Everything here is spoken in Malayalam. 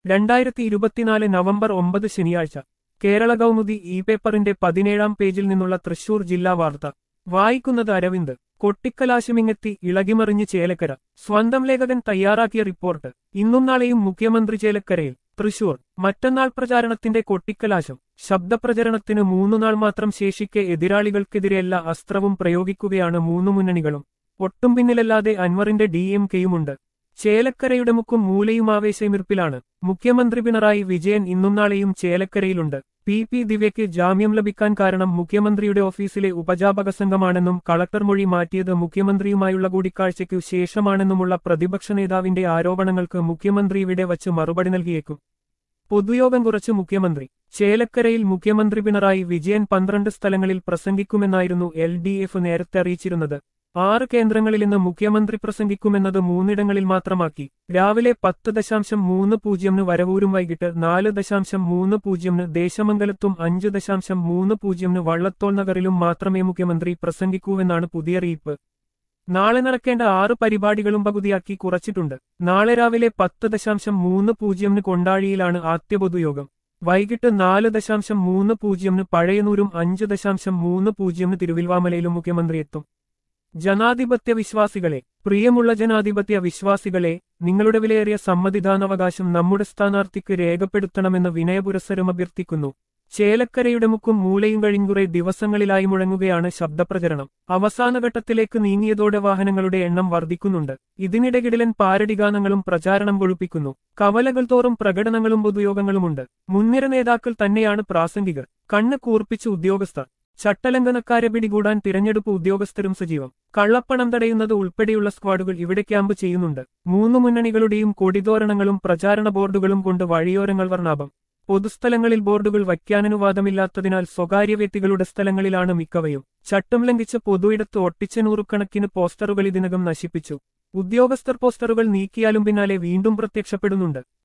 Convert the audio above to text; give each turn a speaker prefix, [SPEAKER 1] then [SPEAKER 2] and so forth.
[SPEAKER 1] രണ്ടായിരത്തി ഇരുപത്തിനാല് നവംബർ ഒമ്പത് ശനിയാഴ്ച കേരള കൗമുദി ഇ പേപ്പറിന്റെ പതിനേഴാം പേജിൽ നിന്നുള്ള തൃശൂർ ജില്ലാ വാർത്ത വായിക്കുന്നത് അരവിന്ദ് കൊട്ടിക്കലാശമിങ്ങെത്തി ഇളകിമറിഞ്ഞ് ചേലക്കര സ്വന്തം ലേഖകൻ തയ്യാറാക്കിയ റിപ്പോർട്ട് ഇന്നും നാളെയും മുഖ്യമന്ത്രി ചേലക്കരയിൽ തൃശൂർ മറ്റന്നാൾ പ്രചാരണത്തിന്റെ കൊട്ടിക്കലാശം ശബ്ദപ്രചരണത്തിന് മൂന്നുനാൾ മാത്രം ശേഷിക്കെ എതിരാളികൾക്കെതിരെയല്ല അസ്ത്രവും പ്രയോഗിക്കുകയാണ് മൂന്നു മുന്നണികളും ഒട്ടും പിന്നിലല്ലാതെ അൻവറിന്റെ ഡി എം കെയുമുണ്ട് ചേലക്കരയുടെ മുക്കും മൂലയും ആവേശമിർപ്പിലാണ് മുഖ്യമന്ത്രി പിണറായി വിജയൻ ഇന്നും നാളെയും ചേലക്കരയിലുണ്ട് പി പി ദിവ്യയ്ക്ക് ജാമ്യം ലഭിക്കാൻ കാരണം മുഖ്യമന്ത്രിയുടെ ഓഫീസിലെ ഉപജാപക സംഘമാണെന്നും കളക്ടർ മൊഴി മാറ്റിയത് മുഖ്യമന്ത്രിയുമായുള്ള കൂടിക്കാഴ്ചയ്ക്കു ശേഷമാണെന്നുമുള്ള പ്രതിപക്ഷ നേതാവിന്റെ ആരോപണങ്ങൾക്ക് മുഖ്യമന്ത്രി ഇവിടെ വച്ച് മറുപടി നൽകിയേക്കും പൊതുയോഗം കുറച്ച് മുഖ്യമന്ത്രി ചേലക്കരയിൽ മുഖ്യമന്ത്രി പിണറായി വിജയൻ പന്ത്രണ്ട് സ്ഥലങ്ങളിൽ പ്രസംഗിക്കുമെന്നായിരുന്നു എൽ ഡി എഫ് നേരത്തെ അറിയിച്ചിരുന്നത് ആറ് കേന്ദ്രങ്ങളിൽ ഇന്ന് മുഖ്യമന്ത്രി പ്രസംഗിക്കുമെന്നത് മൂന്നിടങ്ങളിൽ മാത്രമാക്കി രാവിലെ പത്ത് ദശാംശം മൂന്ന് പൂജ്യമിന് വരവൂരും വൈകിട്ട് നാല് ദശാംശം മൂന്ന് പൂജ്യമിന് ദേശമംഗലത്തും അഞ്ച് ദശാംശം മൂന്ന് പൂജ്യമിന് വള്ളത്തോൾ നഗറിലും മാത്രമേ മുഖ്യമന്ത്രി പ്രസംഗിക്കൂവെന്നാണ് പുതിയ അറിയിപ്പ് നാളെ നടക്കേണ്ട ആറ് പരിപാടികളും പകുതിയാക്കി കുറച്ചിട്ടുണ്ട് നാളെ രാവിലെ പത്ത് ദശാംശം മൂന്ന് പൂജ്യമിന് കൊണ്ടാഴിയിലാണ് ആദ്യ പൊതുയോഗം വൈകിട്ട് നാല് ദശാംശം മൂന്ന് പൂജ്യമിന് പഴയനൂരും അഞ്ച് ദശാംശം മൂന്ന് പൂജ്യമിന് തിരുവിൽവാമലയിലും മുഖ്യമന്ത്രി എത്തും ജനാധിപത്യ വിശ്വാസികളെ പ്രിയമുള്ള ജനാധിപത്യ വിശ്വാസികളെ നിങ്ങളുടെ വിലയേറിയ സമ്മതിദാനാവകാശം നമ്മുടെ സ്ഥാനാർത്ഥിക്ക് രേഖപ്പെടുത്തണമെന്ന് വിനയപുരസ്സരം അഭ്യർത്ഥിക്കുന്നു ചേലക്കരയുടെ മുക്കും മൂലയും കഴിഞ്ഞുകുറെ ദിവസങ്ങളിലായി മുഴങ്ങുകയാണ് ശബ്ദപ്രചരണം അവസാനഘട്ടത്തിലേക്ക് നീങ്ങിയതോടെ വാഹനങ്ങളുടെ എണ്ണം വർദ്ധിക്കുന്നുണ്ട് ഇതിനിടെ കിടിലൻ പാരടിഗാനങ്ങളും പ്രചാരണം കൊഴുപ്പിക്കുന്നു കവലകൾ തോറും പ്രകടനങ്ങളും പൊതുയോഗങ്ങളുമുണ്ട് മുൻനിര നേതാക്കൾ തന്നെയാണ് പ്രാസംഗികർ കണ്ണ് കൂർപ്പിച്ച ഉദ്യോഗസ്ഥർ ചട്ടലംഘനക്കാരെ പിടികൂടാൻ തിരഞ്ഞെടുപ്പ് ഉദ്യോഗസ്ഥരും സജീവം കള്ളപ്പണം തടയുന്നത് ഉൾപ്പെടെയുള്ള സ്ക്വാഡുകൾ ഇവിടെ ക്യാമ്പ് ചെയ്യുന്നുണ്ട് മൂന്ന് മുന്നണികളുടെയും കൊടിതോരണങ്ങളും പ്രചാരണ ബോർഡുകളും കൊണ്ട് വഴിയോരങ്ങൾ വർണ്ണാഭം പൊതുസ്ഥലങ്ങളിൽ ബോർഡുകൾ വയ്ക്കാനനുവാദമില്ലാത്തതിനാൽ സ്വകാര്യ വ്യക്തികളുടെ സ്ഥലങ്ങളിലാണ് മിക്കവയും ചട്ടം ലംഘിച്ച പൊതുയിടത്ത് ഒട്ടിച്ച നൂറുകണക്കിന് പോസ്റ്ററുകൾ ഇതിനകം നശിപ്പിച്ചു ഉദ്യോഗസ്ഥർ പോസ്റ്ററുകൾ നീക്കിയാലും പിന്നാലെ വീണ്ടും പ്രത്യക്ഷപ്പെടുന്നുണ്ട്